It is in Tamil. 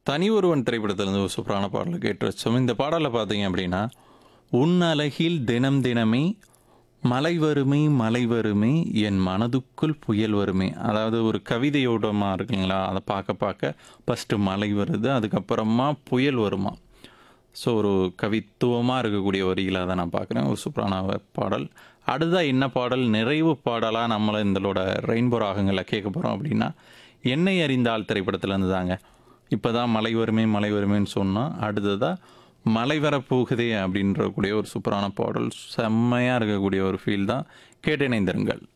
தனி ஒருவன் திரைப்படத்திலிருந்து ஒரு சூப்பரான பாடல் கேட்டு வச்சோம் இந்த பாடலில் பார்த்தீங்க அப்படின்னா உன் அழகில் தினம் தினமே மலை வருமே மலை வருமே என் மனதுக்குள் புயல் வருமே அதாவது ஒரு கவிதையோடமாக இருக்குங்களா அதை பார்க்க பார்க்க ஃபஸ்ட்டு மலை வருது அதுக்கப்புறமா புயல் வருமா ஸோ ஒரு கவித்துவமாக இருக்கக்கூடிய வரிகளை அதை நான் பார்க்குறேன் ஒரு சூப்பரான பாடல் அடுத்ததாக என்ன பாடல் நிறைவு பாடலாக நம்மளை இந்தளோட ரெயின்போ ராகங்களை கேட்க போகிறோம் அப்படின்னா என்னை அறிந்தால் திரைப்படத்துலேருந்து தாங்க இப்போ தான் மலை வருமே மலை வருமேன்னு சொன்னால் அடுத்ததாக மலை வரப்போகுதே அப்படின்ற கூடிய ஒரு சூப்பரான பாடல் செம்மையாக இருக்கக்கூடிய ஒரு ஃபீல் தான் கேட்டிணைந்திருங்கள்